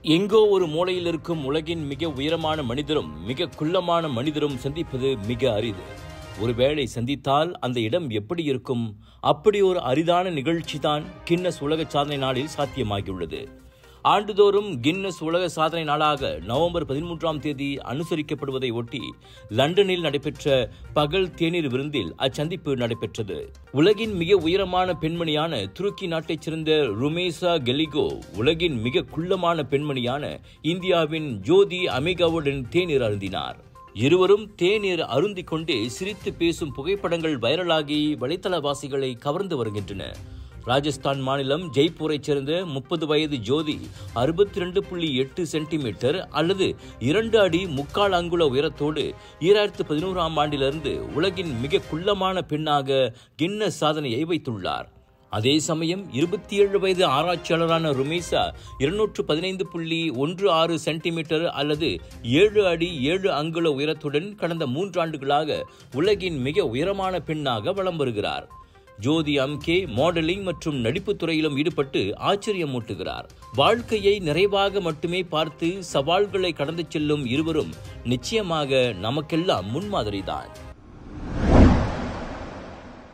எங்கோ ஒரு மூலையில் இருக்கும் உலகின் மிக உயரமான மனிதரும் மிக குள்ளமான மனிதரும் சந்திப்பது மிக அரிது ஒருவேளை சந்தித்தால் அந்த இடம் எப்படி இருக்கும் அப்படி ஒரு அரிதான நிகழ்ச்சி தான் கின்னஸ் உலக சாதனை நாளில் சாத்தியமாகியுள்ளது ஆண்டுதோறும் கின்னஸ் உலக சாதனை நாளாக நவம்பர் பதிமூன்றாம் தேதி அனுசரிக்கப்படுவதை ஒட்டி லண்டனில் நடைபெற்ற பகல் தேநீர் விருந்தில் அச்சந்திப்பு நடைபெற்றது உலகின் மிக உயரமான பெண்மணியான துருக்கி நாட்டைச் சேர்ந்த ருமேசா கெலிகோ உலகின் மிக குள்ளமான பெண்மணியான இந்தியாவின் ஜோதி அமிகாவுடன் தேநீர் அருந்தினார் இருவரும் தேநீர் அருந்திக் கொண்டே சிரித்து பேசும் புகைப்படங்கள் வைரலாகி வலைத்தளவாசிகளை கவர்ந்து வருகின்றன ராஜஸ்தான் மாநிலம் ஜெய்ப்பூரைச் சேர்ந்த முப்பது வயது ஜோதி அறுபத்தி ரெண்டு புள்ளி எட்டு சென்டிமீட்டர் அல்லது இரண்டு அடி முக்கால் அங்குல உயரத்தோடு ஈராயிரத்து பதினோராம் ஆண்டிலிருந்து உலகின் மிக குள்ளமான பெண்ணாக கின்னஸ் சாதனையை வைத்துள்ளார் அதே சமயம் இருபத்தி ஏழு வயது ஆராய்ச்சியாளரான ருமேசா இருநூற்று பதினைந்து புள்ளி ஒன்று ஆறு சென்டிமீட்டர் அல்லது ஏழு அடி ஏழு அங்குல உயரத்துடன் கடந்த மூன்றாண்டுகளாக உலகின் மிக உயரமான பெண்ணாக வலம் வருகிறார் ஜோதி அம்கே மாடலிங் மற்றும் நடிப்புத் துறையிலும் ஈடுபட்டு ஆச்சரியமூட்டுகிறார் வாழ்க்கையை நிறைவாக மட்டுமே பார்த்து சவால்களை கடந்து செல்லும் இருவரும் நிச்சயமாக நமக்கெல்லாம் முன்மாதிரிதான்